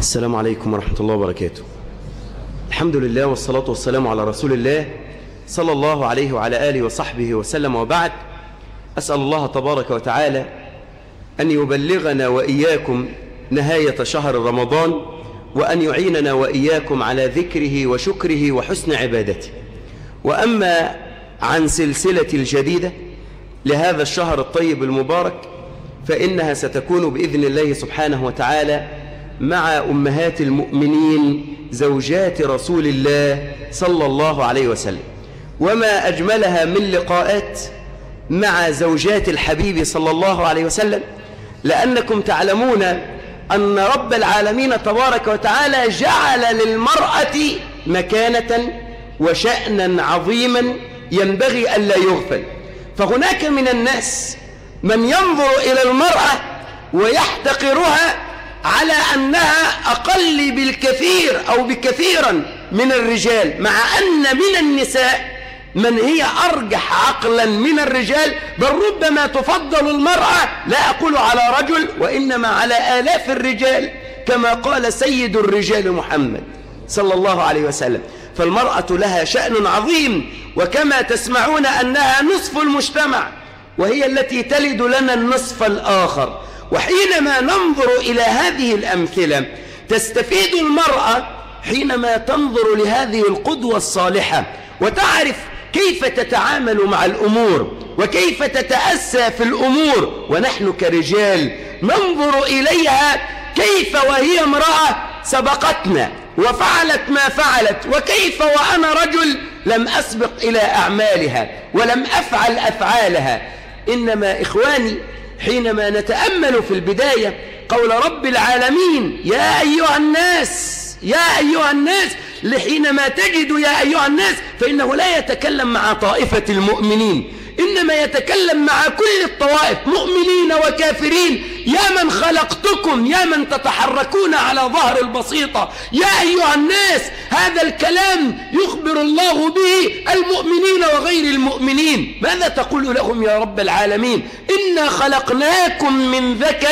السلام عليكم ورحمة الله وبركاته الحمد لله والصلاة والسلام على رسول الله صلى الله عليه وعلى آله وصحبه وسلم وبعد أسأل الله تبارك وتعالى أن يبلغنا وإياكم نهاية شهر رمضان وأن يعيننا وإياكم على ذكره وشكره وحسن عبادته وأما عن سلسلة الجديدة لهذا الشهر الطيب المبارك فإنها ستكون بإذن الله سبحانه وتعالى مع أمهات المؤمنين زوجات رسول الله صلى الله عليه وسلم وما أجملها من لقاءات مع زوجات الحبيب صلى الله عليه وسلم لأنكم تعلمون أن رب العالمين تبارك وتعالى جعل للمرأة مكانة وشأنا عظيما ينبغي ألا يغفل فهناك من الناس من ينظر إلى المرأة ويحتقرها على أنها أقل بالكثير أو بكثيرا من الرجال مع أن من النساء من هي أرجح عقلا من الرجال بل ربما تفضل المرأة لا أقول على رجل وإنما على آلاف الرجال كما قال سيد الرجال محمد صلى الله عليه وسلم فالمرأة لها شأن عظيم وكما تسمعون أنها نصف المجتمع وهي التي تلد لنا النصف الآخر وحينما ننظر إلى هذه الأمثلة تستفيد المرأة حينما تنظر لهذه القدوة الصالحة وتعرف كيف تتعامل مع الأمور وكيف تتأسى في الأمور ونحن كرجال ننظر إليها كيف وهي امرأة سبقتنا وفعلت ما فعلت وكيف وأنا رجل لم أسبق إلى أعمالها ولم أفعل أفعالها إنما إخواني حينما نتأمل في البداية قول رب العالمين يا أيها الناس يا أيها الناس لحينما تجد يا أيها الناس فإنه لا يتكلم مع طائفة المؤمنين إنما يتكلم مع كل الطوائف مؤمنين وكافرين يا من خلقتكم يا من تتحركون على ظهر البسيطة يا أيها الناس هذا الكلام يخبر الله به المؤمنين وغير المؤمنين ماذا تقول لهم يا رب العالمين إنا خلقناكم من ذكر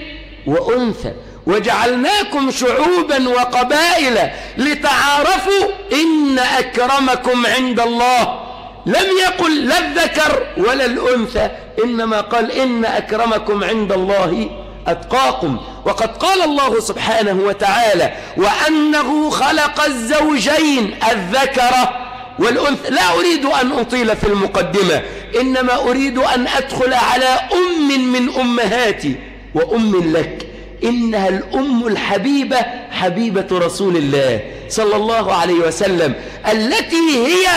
وأنثى وجعلناكم شعوبا وقبائل لتعارفوا إن أكرمكم عند الله لم يقل لا الذكر ولا الأنثى إنما قال إن أكرمكم عند الله أتقاكم وقد قال الله سبحانه وتعالى وأنه خلق الزوجين الذكر والأنثى لا أريد أن أطيل في المقدمة إنما أريد أن أدخل على أم من أمهاتي وأم لك إنها الأم الحبيبة حبيبة رسول الله صلى الله عليه وسلم التي هي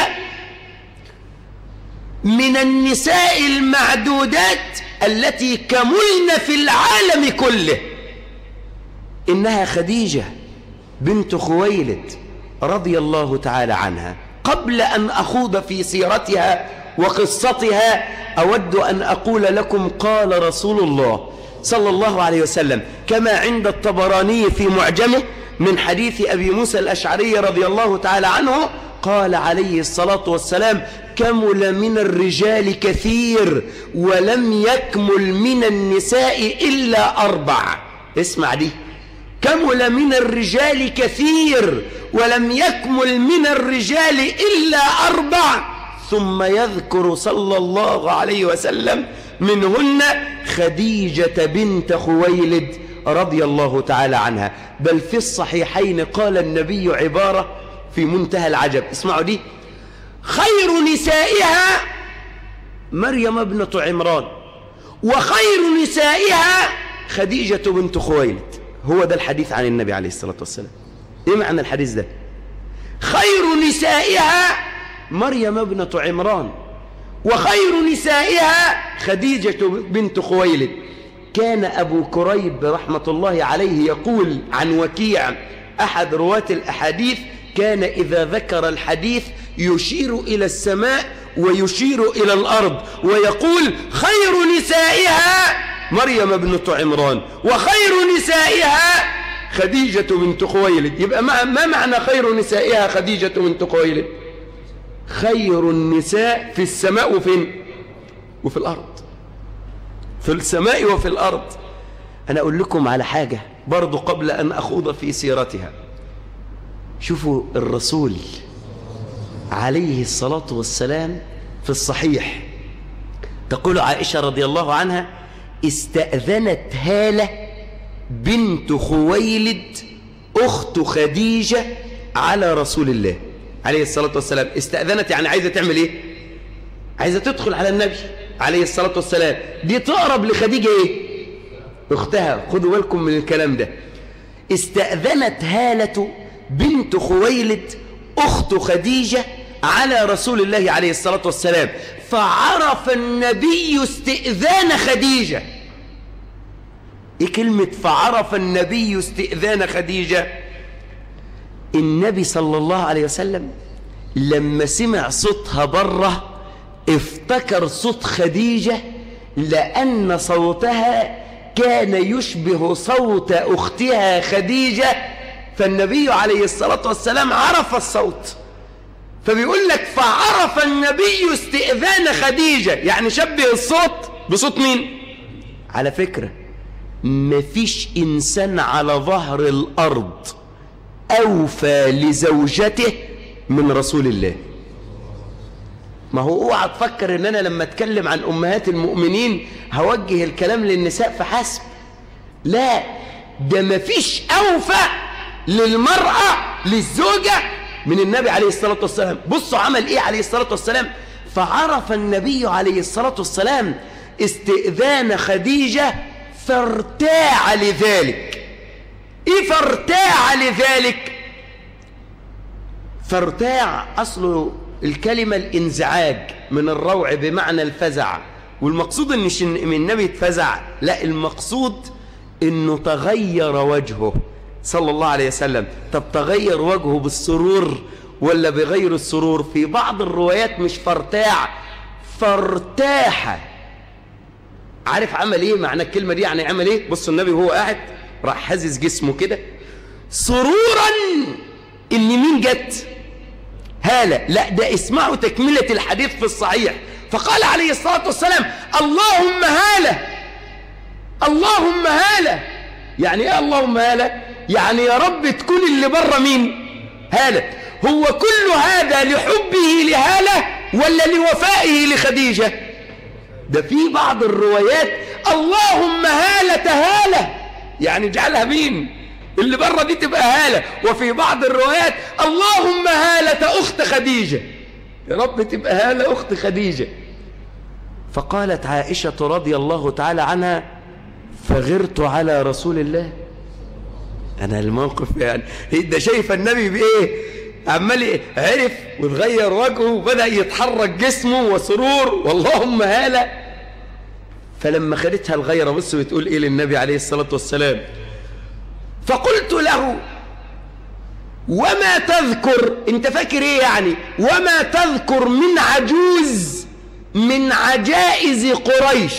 من النساء المعدودات التي كملن في العالم كله إنها خديجة بنت خويلد رضي الله تعالى عنها قبل أن أخوض في سيرتها وقصتها أود أن أقول لكم قال رسول الله صلى الله عليه وسلم كما عند الطبراني في معجمه من حديث أبي موسى الأشعري رضي الله تعالى عنه قال عليه الصلاة والسلام كمل من الرجال كثير ولم يكمل من النساء إلا أربع اسمع دي كمل من الرجال كثير ولم يكمل من الرجال إلا أربع ثم يذكر صلى الله عليه وسلم منهن خديجة بنت خويلد رضي الله تعالى عنها بل في الصحيحين قال النبي عبارة في منتهى العجب اسمعوا دي خير نسائها مريم ابنة عمران وخير نسائها خديجة بنت خويلد هو ده الحديث عن النبي عليه الصلاة والسلام ايه معنى الحديث ده خير نسائها مريم ابنة عمران وخير نسائها خديجة بنت خويلد كان أبو كريب رحمة الله عليه يقول عن وكيع أحد رواة الأحاديث كان إذا ذكر الحديث يشير إلى السماء ويشير إلى الأرض ويقول خير نسائها مريم بنت عمران وخير نسائها خديجة بنت خويلد يبقى ما معنى خير نسائها خديجة بنت خويلد خير النساء في السماء وفين وفي الأرض في السماء وفي الأرض أنا أقول لكم على حاجة برضو قبل أن أخوض في سيرتها شوفوا الرسول عليه الصلاة والسلام في الصحيح تقول عائشة رضي الله عنها استأذنت هالة بنت خويلد أخت خديجة على رسول الله عليه الصلاة والسلام استأذنت يعني عايزة تعمل إيه عايزة تدخل على النبي عليه الصلاة والسلام دي تقرب لخديجة إيه أختها خدوا بالكم من الكلام ده استأذنت هالة بنت خويلد أخت خديجة على رسول الله عليه الصلاة والسلام فعرف النبي استئذان خديجة ايه كلمة فعرف النبي استئذان خديجة النبي صلى الله عليه وسلم لما سمع صوتها بره افتكر صوت خديجة لأن صوتها كان يشبه صوت أختها خديجة فالنبي عليه الصلاة والسلام عرف الصوت فبيقول لك فعرف النبي استئذان خديجة يعني شبه الصوت بصوت مين على فكرة مفيش إنسان على ظهر الأرض أوفى لزوجته من رسول الله ما هو اوعى تفكر ان انا لما اتكلم عن امهات المؤمنين هوجه الكلام للنساء فحسب لا ده مفيش اوفى للمرأة للزوجة من النبي عليه الصلاة والسلام بصوا عمل ايه عليه الصلاة والسلام فعرف النبي عليه الصلاة والسلام استئذان خديجة فارتاع لذلك ايه فارتاع لذلك فارتاع اصله الكلمة الانزعاج من الروع بمعنى الفزع والمقصود ان من النبي اتفزع لا المقصود انه تغير وجهه صلى الله عليه وسلم طب تغير وجهه بالسرور ولا بغير السرور في بعض الروايات مش فارتاع فارتاح عارف عمل ايه معنى الكلمة دي يعني عمل ايه بص النبي وهو قاعد راح حزز جسمه كده سرورا ان مين جت هالة لا ده اسمعوا تكملة الحديث في الصحيح فقال عليه الصلاة والسلام اللهم هالة اللهم هالة يعني ايه اللهم هالة يعني يا رب تكون اللي بره مين هالة هو كل هذا لحبه لهالة ولا لوفائه لخديجة ده في بعض الروايات اللهم هالة هالة يعني اجعلها مين اللي بره دي تبقى هالة وفي بعض الروايات اللهم هالة أخت خديجة يا رب تبقى هالة أخت خديجة فقالت عائشة رضي الله تعالى عنها فغرت على رسول الله أنا الموقف يعني ده شايف النبي بإيه عمال عرف وتغير وجهه وبدأ يتحرك جسمه وسرور واللهم هالة فلما خدتها الغيرة بص بتقول إيه للنبي عليه الصلاة والسلام فقلت له وما تذكر انت فاكر ايه يعني وما تذكر من عجوز من عجائز قريش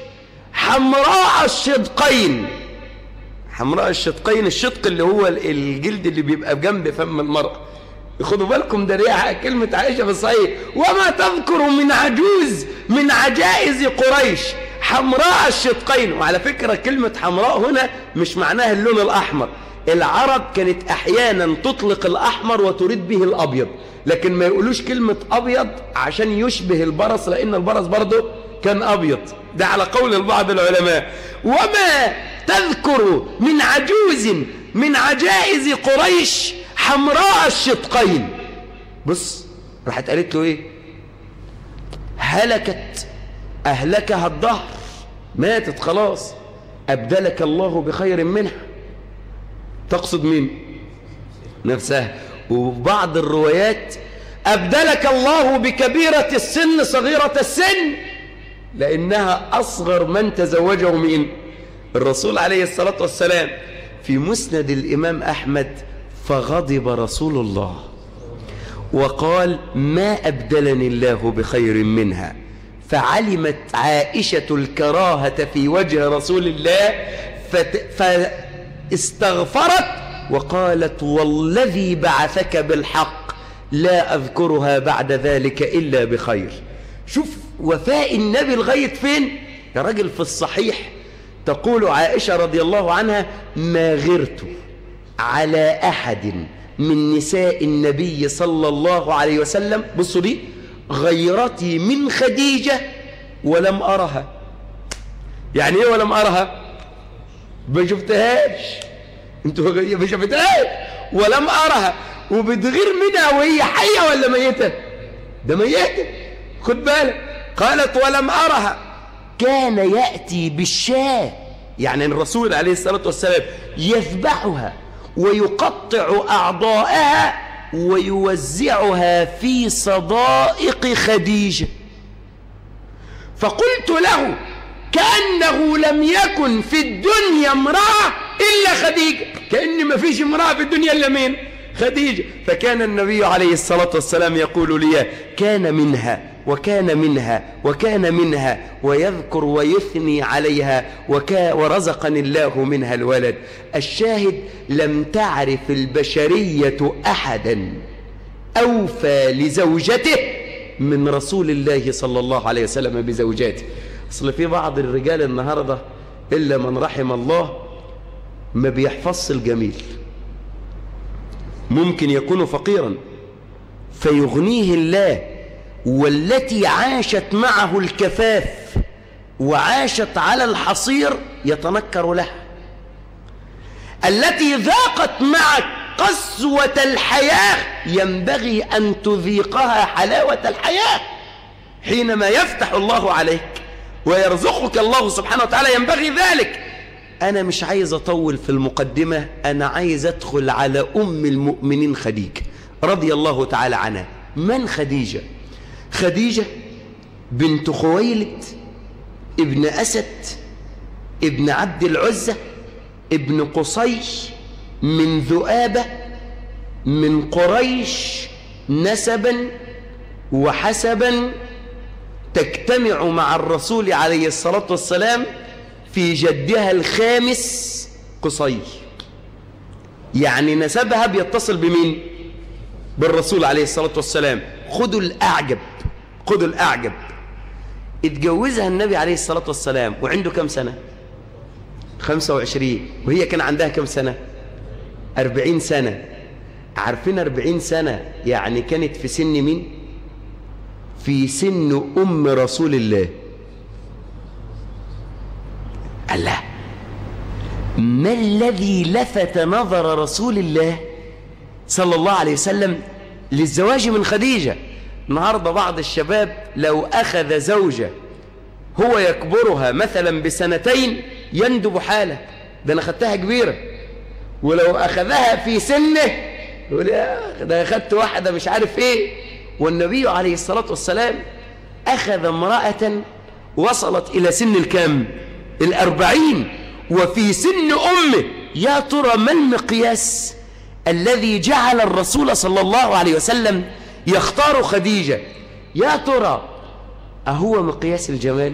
حمراء الشدقين حمراء الشدقين الشدق اللي هو الجلد اللي بيبقى جنب فم المرأة خدوا بالكم ده ريحة كلمة عائشة في الصحيح وما تذكر من عجوز من عجائز قريش حمراء الشدقين وعلى فكرة كلمة حمراء هنا مش معناها اللون الأحمر العرب كانت أحيانا تطلق الأحمر وتريد به الأبيض لكن ما يقولوش كلمة أبيض عشان يشبه البرص لأن البرص برضه كان أبيض ده على قول بعض العلماء وما تذكر من عجوز من عجائز قريش حمراء الشدقين بص راحت قالت له ايه هلكت أهلكها الدهر ماتت خلاص أبدلك الله بخير منها تقصد مين نفسها وبعض الروايات أبدلك الله بكبيرة السن صغيرة السن لأنها أصغر من تزوجه مين الرسول عليه الصلاة والسلام في مسند الإمام أحمد فغضب رسول الله وقال ما أبدلني الله بخير منها فعلمت عائشة الكراهة في وجه رسول الله فت... فاستغفرت وقالت والذي بعثك بالحق لا أذكرها بعد ذلك إلا بخير شوف وفاء النبي لغاية فين يا راجل في الصحيح تقول عائشة رضي الله عنها ما غرت على أحد من نساء النبي صلى الله عليه وسلم بصوا دي غيرتي من خديجة ولم أرها يعني ايه ولم أرها ما شفتهاش انتوا ما شفتهاش ولم أرها وبتغير منها وهي حية ولا ميتة ده ميتة خد بالك قالت ولم أرها كان يأتي بالشاة يعني الرسول عليه الصلاة والسلام يذبحها ويقطع أعضاءها ويوزعها في صدائق خديجة فقلت له كأنه لم يكن في الدنيا امرأة إلا خديجة كأن ما فيش امرأة في الدنيا إلا مين خديجة فكان النبي عليه الصلاة والسلام يقول لي كان منها وكان منها وكان منها ويذكر ويثني عليها وكا ورزقني الله منها الولد الشاهد لم تعرف البشرية أحدا أوفى لزوجته من رسول الله صلى الله عليه وسلم بزوجاته أصل في بعض الرجال النهاردة إلا من رحم الله ما بيحفظش الجميل ممكن يكون فقيرا فيغنيه الله والتي عاشت معه الكفاف وعاشت على الحصير يتنكر لها التي ذاقت معك قسوة الحياة ينبغي أن تذيقها حلاوة الحياة حينما يفتح الله عليك ويرزقك الله سبحانه وتعالى ينبغي ذلك أنا مش عايز أطول في المقدمة أنا عايز أدخل على أم المؤمنين خديجة رضي الله تعالى عنها من خديجة خديجة بنت خويلد ابن أسد ابن عبد العزة ابن قصي من ذؤابة من قريش نسبا وحسبا تجتمع مع الرسول عليه الصلاة والسلام في جدها الخامس قصي يعني نسبها بيتصل بمين بالرسول عليه الصلاة والسلام خذوا الأعجب خذوا الأعجب اتجوزها النبي عليه الصلاة والسلام وعنده كم سنة 25 وهي كان عندها كم سنة 40 سنة عارفين 40 سنة يعني كانت في سن مين في سن أم رسول الله الله ما الذي لفت نظر رسول الله صلى الله عليه وسلم للزواج من خديجة النهاردة بعض الشباب لو أخذ زوجة هو يكبرها مثلا بسنتين يندب حاله ده أنا خدتها كبيرة ولو أخذها في سنه يقول يا ده أخدت واحدة مش عارف إيه والنبي عليه الصلاة والسلام أخذ امرأة وصلت إلى سن الكام الأربعين وفي سن أمه يا ترى ما المقياس الذي جعل الرسول صلى الله عليه وسلم يختار خديجة يا ترى أهو مقياس الجمال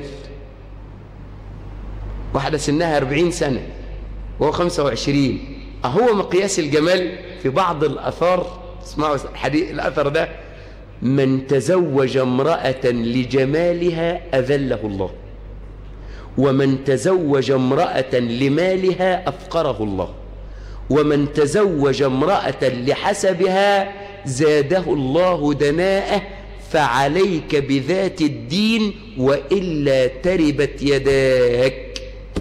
واحدة سنها أربعين سنة وهو خمسة وعشرين أهو مقياس الجمال في بعض الأثار اسمعوا الحديث الأثر ده من تزوج امرأة لجمالها أذله الله ومن تزوج امرأة لمالها أفقره الله ومن تزوج امرأة لحسبها زاده الله دناءه فعليك بذات الدين وإلا تربت يداك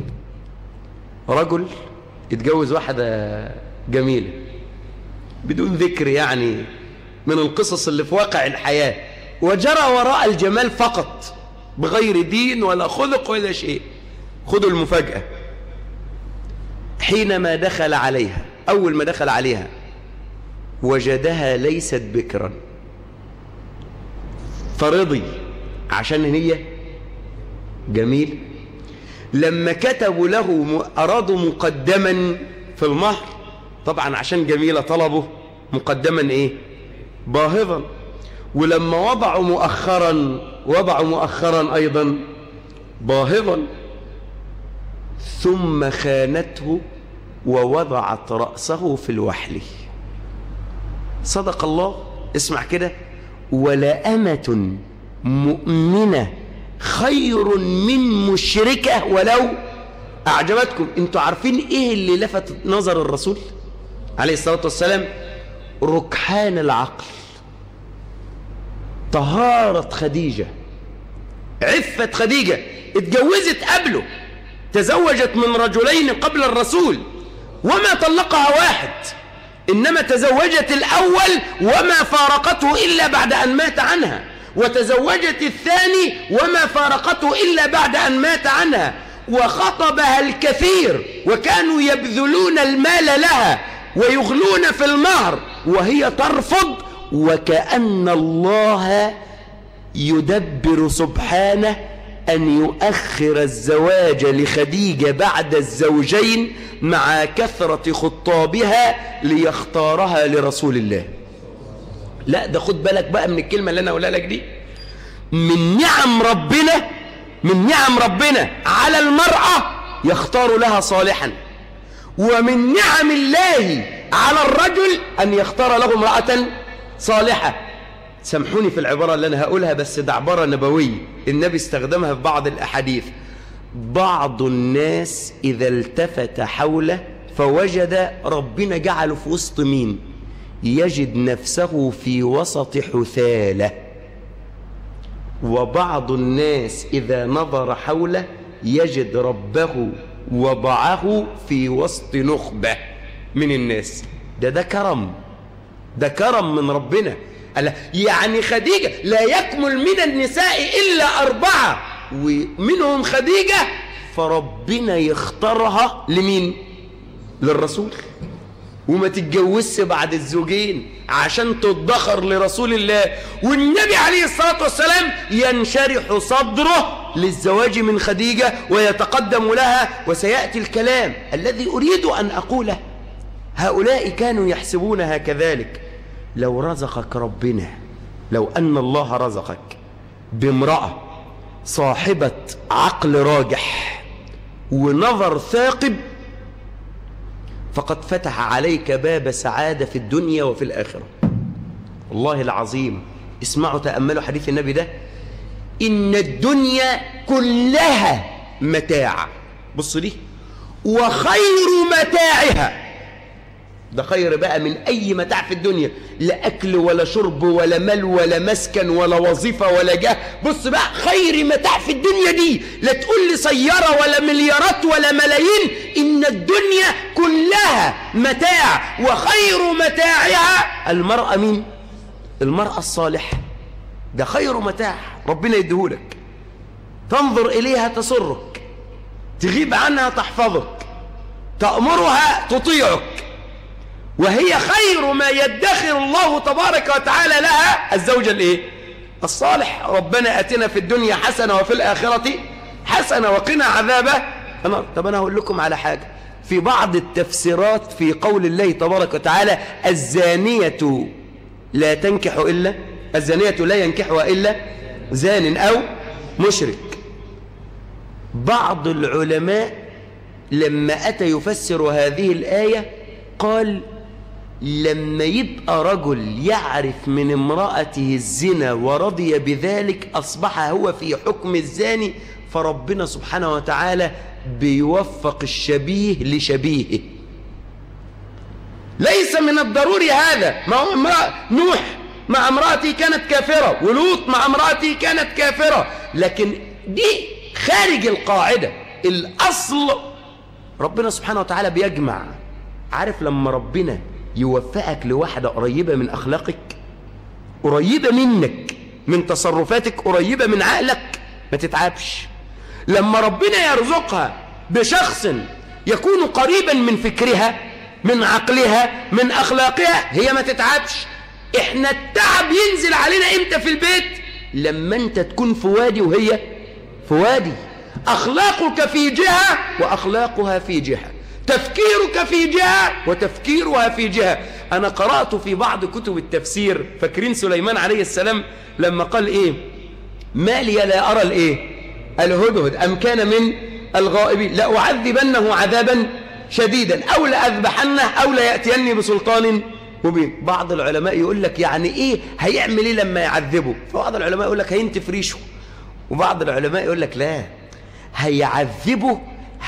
رجل اتجوز واحدة جميلة بدون ذكر يعني من القصص اللي في واقع الحياة وجرى وراء الجمال فقط بغير دين ولا خلق ولا شيء خذوا المفاجأة حينما دخل عليها أول ما دخل عليها وجدها ليست بكرا فرضي عشان هي جميل لما كتبوا له أرادوا مقدما في المهر طبعا عشان جميلة طلبوا مقدما ايه باهظا ولما وضعوا مؤخرا وضعوا مؤخرا أيضا باهظا ثم خانته ووضعت رأسه في الوحل صدق الله اسمع كده ولأمة مؤمنة خير من مشركة ولو أعجبتكم أنتوا عارفين إيه اللي لفت نظر الرسول عليه الصلاة والسلام ركحان العقل طهارة خديجة عفة خديجة اتجوزت قبله تزوجت من رجلين قبل الرسول وما طلقها واحد إنما تزوجت الأول وما فارقته إلا بعد أن مات عنها وتزوجت الثاني وما فارقته إلا بعد أن مات عنها وخطبها الكثير وكانوا يبذلون المال لها ويغلون في المهر وهي ترفض وكأن الله يدبر سبحانه أن يؤخر الزواج لخديجة بعد الزوجين مع كثرة خطابها ليختارها لرسول الله لا ده خد بالك بقى من الكلمة اللي أنا أقولها لك دي من نعم ربنا من نعم ربنا على المرأة يختار لها صالحا ومن نعم الله على الرجل أن يختار له امرأة صالحة سامحوني في العبارة اللي أنا هقولها بس ده عبارة نبوية النبي استخدمها في بعض الأحاديث بعض الناس إذا التفت حوله فوجد ربنا جعله في وسط مين يجد نفسه في وسط حثالة وبعض الناس إذا نظر حوله يجد ربه وضعه في وسط نخبة من الناس ده ده كرم ده كرم من ربنا ألا يعني خديجة لا يكمل من النساء إلا أربعة ومنهم خديجة فربنا يختارها لمين للرسول وما تتجوزش بعد الزوجين عشان تدخر لرسول الله والنبي عليه الصلاة والسلام ينشرح صدره للزواج من خديجة ويتقدم لها وسيأتي الكلام الذي أريد أن أقوله هؤلاء كانوا يحسبونها كذلك لو رزقك ربنا لو أن الله رزقك بامرأة صاحبة عقل راجح ونظر ثاقب فقد فتح عليك باب سعادة في الدنيا وفي الآخرة والله العظيم اسمعوا تأملوا حديث النبي ده إن الدنيا كلها متاع بص دي وخير متاعها ده خير بقى من أي متاع في الدنيا لا أكل ولا شرب ولا مال ولا مسكن ولا وظيفة ولا جاه بص بقى خير متاع في الدنيا دي لا تقول لي سيارة ولا مليارات ولا ملايين إن الدنيا كلها متاع وخير متاعها المرأة مين المرأة الصالحة ده خير متاع ربنا يديهولك تنظر إليها تسرك تغيب عنها تحفظك تأمرها تطيعك وهي خير ما يدخر الله تبارك وتعالى لها الزوجة الايه الصالح ربنا اتنا في الدنيا حسنة وفي الآخرة حسنة وقنا عذابه النار طب أنا هقول لكم على حاجة في بعض التفسيرات في قول الله تبارك وتعالى الزانية لا تنكح إلا الزانية لا ينكحها إلا زان أو مشرك بعض العلماء لما أتى يفسر هذه الآية قال لما يبقى رجل يعرف من امرأته الزنا ورضي بذلك أصبح هو في حكم الزاني فربنا سبحانه وتعالى بيوفق الشبيه لشبيهه ليس من الضروري هذا ما هو امرأة نوح مع امرأته كانت كافرة ولوط مع امرأته كانت كافرة لكن دي خارج القاعدة الأصل ربنا سبحانه وتعالى بيجمع عارف لما ربنا يوفقك لواحدة قريبة من أخلاقك قريبة منك من تصرفاتك قريبة من عقلك ما تتعبش لما ربنا يرزقها بشخص يكون قريبا من فكرها من عقلها من أخلاقها هي ما تتعبش احنا التعب ينزل علينا امتى في البيت لما انت تكون في وادي وهي في وادي أخلاقك في جهة وأخلاقها في جهة تفكيرك في جهة وتفكيرها في جهة أنا قرأت في بعض كتب التفسير فاكرين سليمان عليه السلام لما قال إيه ما لي لا أرى الإيه الهدهد أم كان من الغائبين لأعذبنه عذابا شديدا أو لأذبحنه أو ليأتيني بسلطان مبين بعض العلماء يقول لك يعني إيه هيعمل إيه لما يعذبه فبعض العلماء يقول لك هينتف ريشه وبعض العلماء يقول لك لا هيعذبه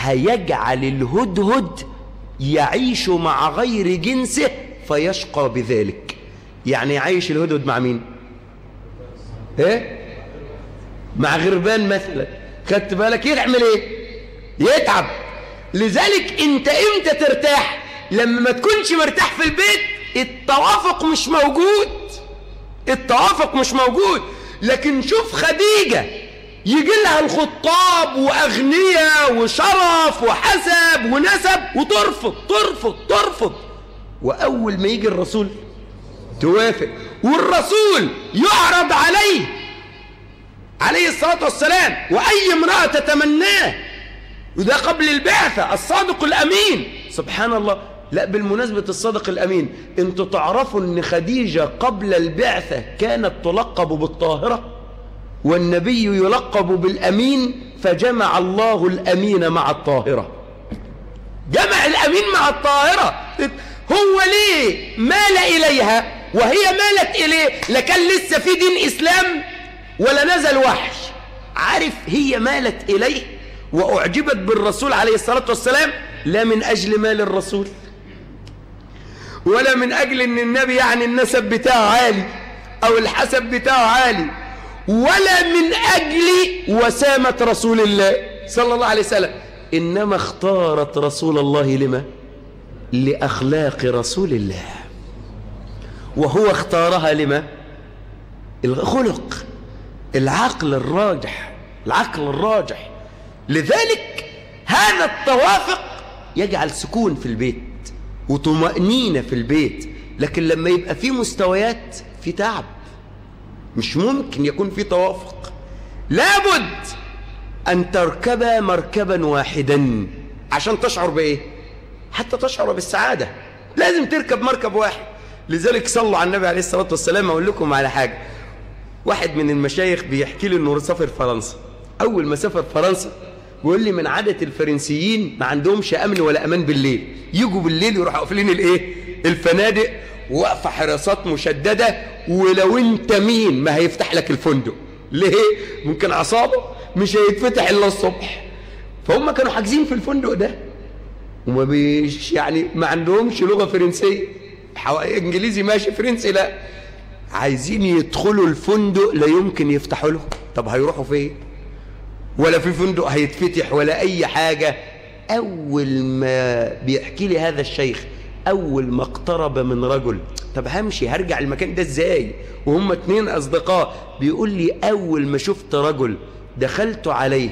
هيجعل الهدهد يعيش مع غير جنسه فيشقى بذلك يعني يعيش الهدهد مع مين ايه مع غربان مثلا خدت بالك يعمل ايه يتعب لذلك انت امتى ترتاح لما ما تكونش مرتاح في البيت التوافق مش موجود التوافق مش موجود لكن شوف خديجة يجي لها الخطاب وأغنياء وشرف وحسب ونسب وترفض ترفض ترفض وأول ما يجي الرسول توافق والرسول يعرض عليه عليه الصلاة والسلام وأي امرأة تتمناه وده قبل البعثة الصادق الأمين سبحان الله لا بالمناسبة الصادق الأمين انتوا تعرفوا ان خديجة قبل البعثة كانت تلقب بالطاهرة والنبي يلقب بالأمين فجمع الله الأمين مع الطاهرة جمع الأمين مع الطاهرة هو ليه مال إليها وهي مالت إليه لكان لسه في دين إسلام ولا نزل وحش عارف هي مالت إليه وأعجبت بالرسول عليه الصلاة والسلام لا من أجل مال الرسول ولا من أجل أن النبي يعني النسب بتاعه عالي أو الحسب بتاعه عالي ولا من أجل وسامة رسول الله صلى الله عليه وسلم إنما اختارت رسول الله لما لأخلاق رسول الله وهو اختارها لما الخلق العقل الراجح العقل الراجح لذلك هذا التوافق يجعل سكون في البيت وطمأنينة في البيت لكن لما يبقى في مستويات في تعب مش ممكن يكون في توافق لابد أن تركب مركبا واحدا عشان تشعر بإيه حتى تشعر بالسعادة لازم تركب مركب واحد لذلك صلوا على النبي عليه الصلاة والسلام أقول لكم على حاجة واحد من المشايخ بيحكي لي انه سافر فرنسا اول ما سافر فرنسا بيقول لي من عادة الفرنسيين ما عندهمش امن ولا امان بالليل يجوا بالليل يروحوا قافلين الايه الفنادق واقفه حراسات مشدده ولو انت مين ما هيفتح لك الفندق ليه ممكن عصابه مش هيتفتح الا الصبح فهم كانوا حاجزين في الفندق ده وما بيش يعني ما عندهمش لغه فرنسيه انجليزي ماشي فرنسي لا عايزين يدخلوا الفندق لا يمكن يفتحوا له طب هيروحوا فين ولا في فندق هيتفتح ولا اي حاجه اول ما بيحكي لي هذا الشيخ اول ما اقترب من رجل طب همشي هرجع المكان ده ازاي وهم اتنين اصدقاء بيقول لي اول ما شفت رجل دخلت عليه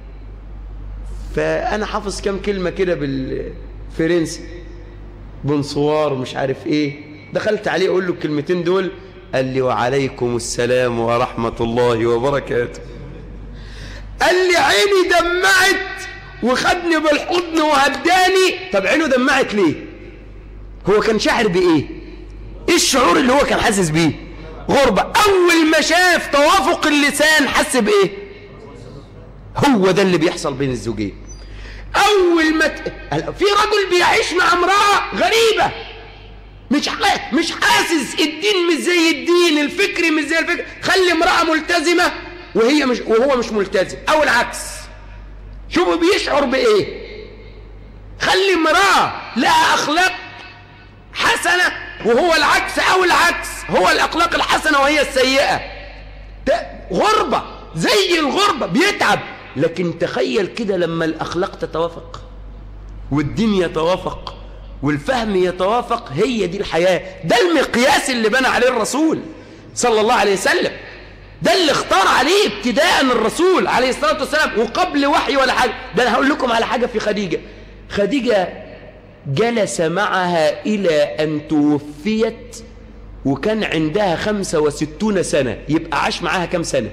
فانا حافظ كام كلمه كده بالفرنسي بنصوار مش عارف ايه دخلت عليه اقول له الكلمتين دول قال لي وعليكم السلام ورحمه الله وبركاته قال لي عيني دمعت وخدني بالحضن وهداني طب عينه دمعت ليه هو كان شاعر بايه ايه الشعور اللي هو كان حاسس بيه غربة اول ما شاف توافق اللسان حس بايه هو ده اللي بيحصل بين الزوجين اول ما ت... في رجل بيعيش مع امرأة غريبة مش ح... مش حاسس الدين مش زي الدين الفكر مش زي الفكر خلي امرأة ملتزمة وهي مش وهو مش ملتزم او العكس شوفوا بيشعر بايه خلي امرأة لها اخلاق حسنة وهو العكس او العكس هو الاخلاق الحسنة وهي السيئة غربة زي الغربة بيتعب لكن تخيل كده لما الاخلاق تتوافق والدين يتوافق والفهم يتوافق هي دي الحياة ده المقياس اللي بنى عليه الرسول صلى الله عليه وسلم ده اللي اختار عليه ابتداء الرسول عليه الصلاة والسلام وقبل وحي ولا حاجة ده أنا هقول لكم على حاجة في خديجة خديجة جلس معها إلى أن توفيت وكان عندها خمسة وستون سنة يبقى عاش معاها كم سنة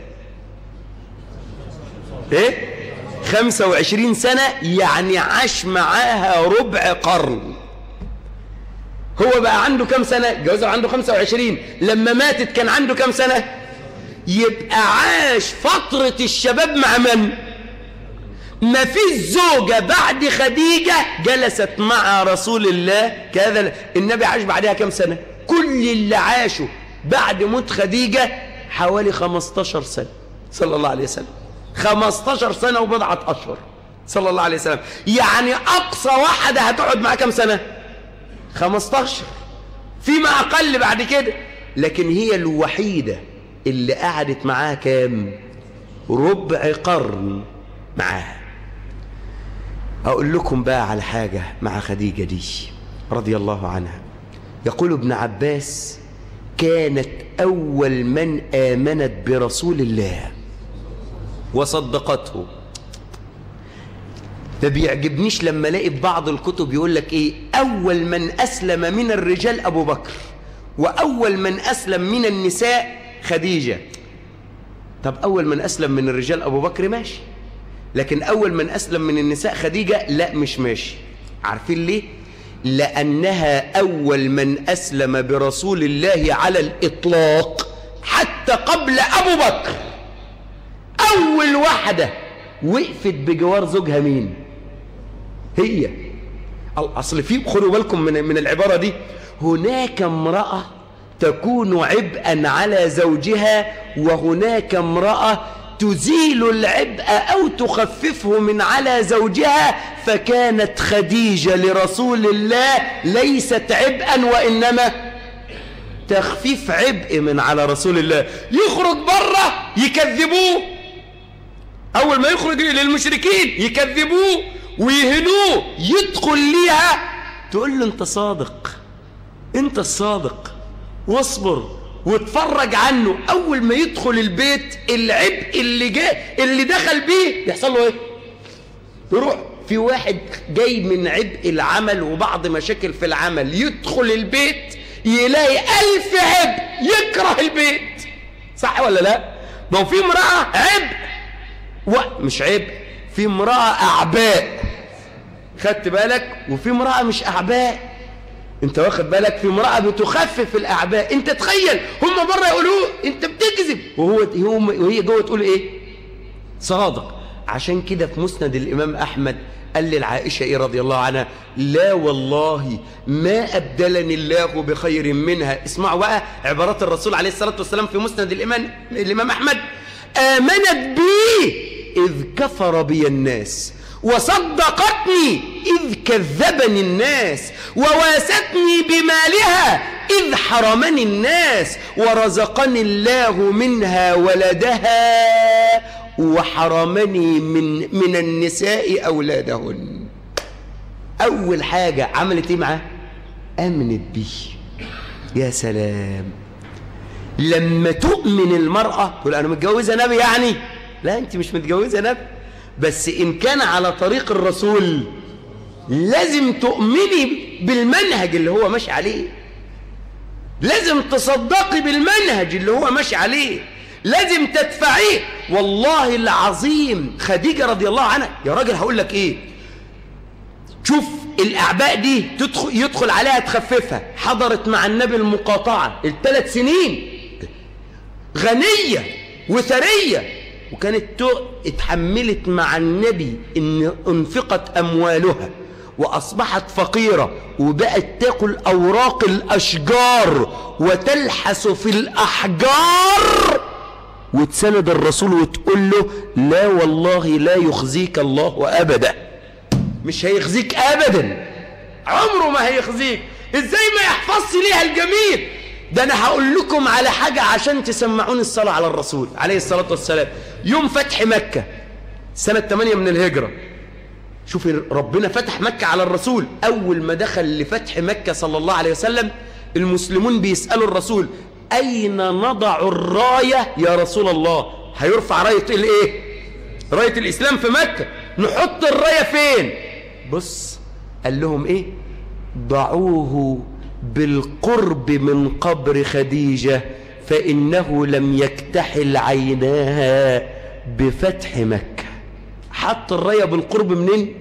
ايه خمسة وعشرين سنة يعني عاش معاها ربع قرن هو بقى عنده كم سنة جوزها عنده خمسة وعشرين لما ماتت كان عنده كم سنة يبقى عاش فترة الشباب مع من ما فيش زوجة بعد خديجة جلست مع رسول الله كذا النبي عاش بعدها كم سنة كل اللي عاشوا بعد موت خديجة حوالي 15 سنة صلى الله عليه وسلم 15 سنة وبضعة أشهر صلى الله عليه وسلم يعني أقصى واحدة هتقعد معاه كم سنة 15 فيما أقل بعد كده لكن هي الوحيدة اللي قعدت معاه كام ربع قرن معاه أقول لكم بقى على حاجة مع خديجة دي رضي الله عنها يقول ابن عباس كانت أول من آمنت برسول الله وصدقته ما بيعجبنيش لما الاقي في بعض الكتب يقول لك ايه اول من اسلم من الرجال ابو بكر واول من اسلم من النساء خديجه طب اول من اسلم من الرجال ابو بكر ماشي لكن اول من اسلم من النساء خديجه لا مش ماشي عارفين ليه لانها اول من اسلم برسول الله على الاطلاق حتى قبل ابو بكر اول واحده وقفت بجوار زوجها مين هي اصل في خدوا بالكم من من العباره دي هناك امراه تكون عبئا على زوجها وهناك امراه تزيل العبء او تخففه من على زوجها فكانت خديجه لرسول الله ليست عبئا وانما تخفيف عبء من على رسول الله يخرج بره يكذبوه اول ما يخرج للمشركين يكذبوه ويهنوه يدخل ليها تقول له انت صادق انت الصادق واصبر واتفرج عنه اول ما يدخل البيت العبء اللي جاء اللي دخل بيه يحصل له ايه يروح في واحد جاي من عبء العمل وبعض مشاكل في العمل يدخل البيت يلاقي ألف عبء يكره البيت صح ولا لا ما هو في امرأة عبء و... مش عبء في امرأة أعباء خدت بالك وفي امرأة مش أعباء انت واخد بالك في امرأة بتخفف الأعباء انت تخيل هم بره يقولوه انت بتكذب وهو وهي جوه تقول ايه صادق عشان كده في مسند الإمام أحمد قال للعائشة إيه رضي الله عنها لا والله ما أبدلني الله بخير منها اسمعوا بقى عبارات الرسول عليه الصلاة والسلام في مسند الإمام, الإمام أحمد آمنت بي إذ كفر بي الناس وصدقتني إذ كذبني الناس وواستني بمالها إذ حرمني الناس ورزقني الله منها ولدها وحرمني من من النساء أولادهن أول حاجة عملت إيه معاه آمنت بيه يا سلام لما تؤمن المرأة تقول أنا متجوزة نبي يعني لا أنت مش متجوزة نبي بس إن كان على طريق الرسول لازم تؤمني بالمنهج اللي هو ماشي عليه لازم تصدقي بالمنهج اللي هو ماشي عليه لازم تدفعيه والله العظيم خديجة رضي الله عنها يا راجل هقول لك ايه شوف الأعباء دي تدخل يدخل عليها تخففها حضرت مع النبي المقاطعة الثلاث سنين غنية وثرية وكانت اتحملت مع النبي ان انفقت أموالها وأصبحت فقيرة وبقت تاكل أوراق الأشجار وتلحس في الأحجار وتسند الرسول وتقول له لا والله لا يخزيك الله أبدا مش هيخزيك أبدا عمره ما هيخزيك ازاي ما يحفظش ليها الجميل ده انا هقول لكم على حاجة عشان تسمعوني الصلاة على الرسول عليه الصلاة والسلام يوم فتح مكة سنة 8 من الهجرة شوف ربنا فتح مكة على الرسول أول ما دخل لفتح مكة صلى الله عليه وسلم المسلمون بيسألوا الرسول أين نضع الراية يا رسول الله هيرفع راية الايه راية الإسلام في مكة نحط الراية فين بص قال لهم ايه ضعوه بالقرب من قبر خديجة فإنه لم يكتحل عيناها بفتح مكة حط الراية بالقرب منين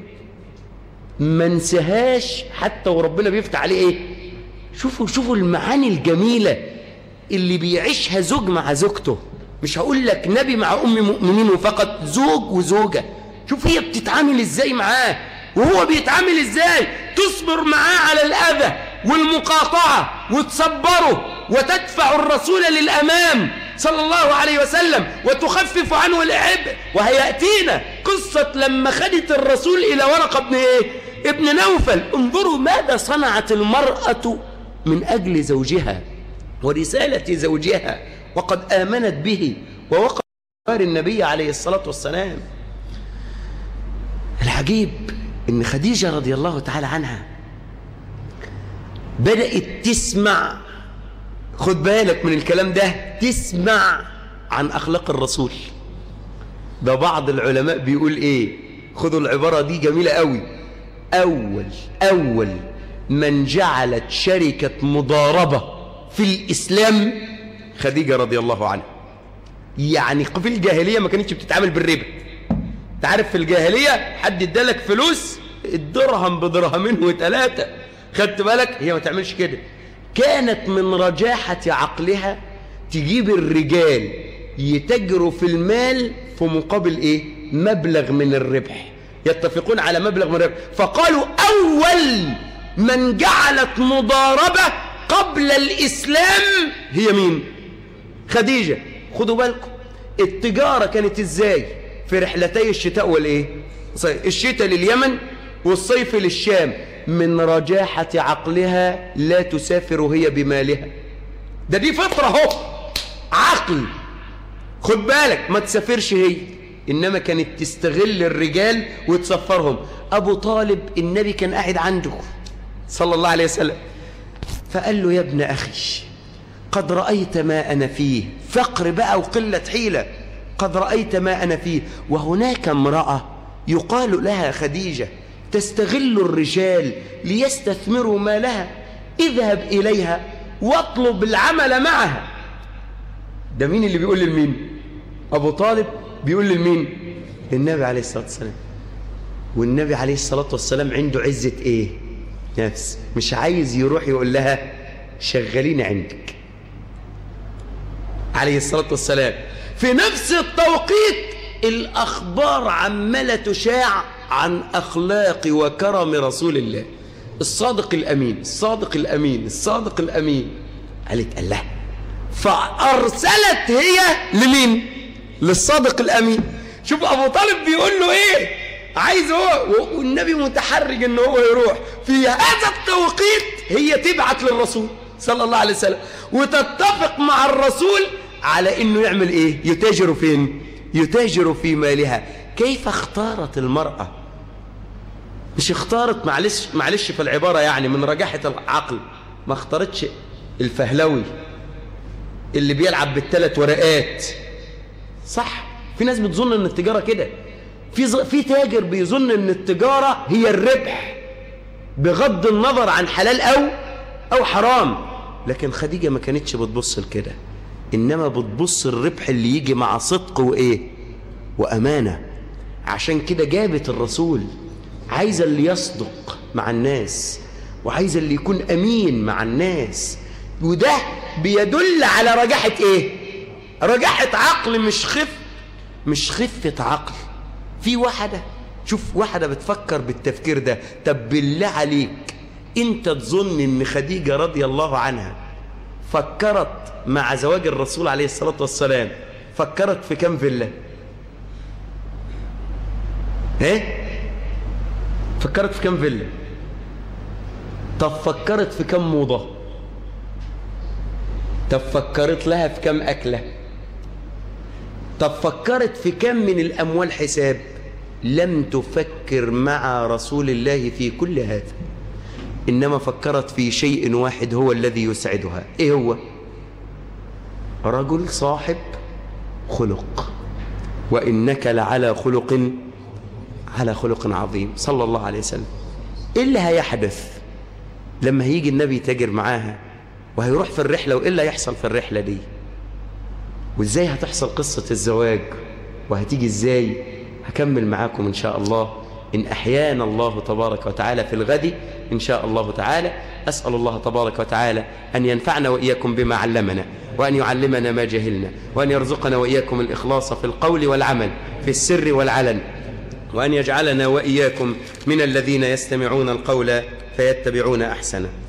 ما انساهاش حتى وربنا بيفتح عليه ايه شوفوا شوفوا المعاني الجميلة اللي بيعيشها زوج مع زوجته مش هقول لك نبي مع ام مؤمنين فقط زوج وزوجة شوف هي بتتعامل ازاي معاه وهو بيتعامل ازاي تصبر معاه على الاذى والمقاطعة وتصبره وتدفع الرسول للامام صلى الله عليه وسلم وتخفف عنه العبء وهيأتينا قصة لما خدت الرسول إلى ورقة ابن إيه؟ ابن نوفل انظروا ماذا صنعت المرأة من أجل زوجها ورسالة زوجها وقد آمنت به ووقع النبي عليه الصلاة والسلام العجيب ان خديجة رضي الله تعالى عنها بدأت تسمع خد بالك من الكلام ده تسمع عن أخلاق الرسول ده بعض العلماء بيقول ايه خدوا العبارة دي جميلة قوي أول أول من جعلت شركة مضاربة في الإسلام خديجة رضي الله عنها يعني في الجاهلية ما كانتش بتتعامل بالربا تعرف في الجاهلية حد ادالك فلوس الدرهم بدرهمين وثلاثة خدت بالك هي ما تعملش كده كانت من رجاحة عقلها تجيب الرجال يتجروا في المال في مقابل ايه مبلغ من الربح يتفقون على مبلغ من الربح فقالوا اول من جعلت مضاربة قبل الاسلام هي مين خديجة خدوا بالكم التجارة كانت ازاي في رحلتي الشتاء والايه الشتاء لليمن والصيف للشام من رجاحة عقلها لا تسافر هي بمالها ده دي فطرة اهو عقل خد بالك ما تسافرش هي إنما كانت تستغل الرجال وتسفرهم أبو طالب النبي كان قاعد عنده صلى الله عليه وسلم فقال له يا ابن أخي قد رأيت ما أنا فيه فقر بقى وقلة حيلة قد رأيت ما أنا فيه وهناك امرأة يقال لها خديجة تستغل الرجال ليستثمروا مالها اذهب إليها واطلب العمل معها ده مين اللي بيقول لمين أبو طالب بيقول لمين للنبي عليه الصلاة والسلام والنبي عليه الصلاة والسلام عنده عزة ايه نفس مش عايز يروح يقول لها شغليني عندك عليه الصلاة والسلام في نفس التوقيت الأخبار عمالة تشاع عن أخلاق وكرم رسول الله الصادق الأمين الصادق الأمين الصادق الأمين قالت الله فأرسلت هي لمين للصادق الأمين شوف أبو طالب بيقول له إيه عايز هو والنبي متحرج ان هو يروح في هذا التوقيت هي تبعت للرسول صلى الله عليه وسلم وتتفق مع الرسول على انه يعمل ايه يتاجر فين يتاجر في مالها كيف اختارت المرأة مش اختارت معلش معلش في العبارة يعني من رجاحة العقل ما اختارتش الفهلوي اللي بيلعب بالثلاث ورقات صح في ناس بتظن ان التجارة كده في ز... في تاجر بيظن ان التجارة هي الربح بغض النظر عن حلال او او حرام لكن خديجة ما كانتش بتبص لكده انما بتبص الربح اللي يجي مع صدق وايه وامانة عشان كده جابت الرسول عايزة اللي يصدق مع الناس وعايزة اللي يكون امين مع الناس وده بيدل على رجاحة ايه رجاحة عقل مش خف مش خفة عقل في واحدة شوف واحدة بتفكر بالتفكير ده طب بالله عليك انت تظن ان خديجة رضي الله عنها فكرت مع زواج الرسول عليه الصلاة والسلام فكرت في كم فيلا ايه فكرت في كم فيلا طب فكرت في كم موضة طب فكرت لها في كم أكلة طب فكرت في كم من الأموال حساب لم تفكر مع رسول الله في كل هذا إنما فكرت في شيء واحد هو الذي يسعدها إيه هو رجل صاحب خلق وإنك لعلى خلق على خلق عظيم صلى الله عليه وسلم إيه اللي هيحدث لما هيجي النبي يتاجر معاها وهيروح في الرحلة وإيه اللي هيحصل في الرحلة دي وإزاي هتحصل قصة الزواج وهتيجي إزاي هكمل معاكم إن شاء الله إن أحيانا الله تبارك وتعالى في الغد إن شاء الله تعالى أسأل الله تبارك وتعالى أن ينفعنا وإياكم بما علمنا وأن يعلمنا ما جهلنا وأن يرزقنا وإياكم الإخلاص في القول والعمل في السر والعلن وأن يجعلنا وإياكم من الذين يستمعون القول فيتبعون أحسنه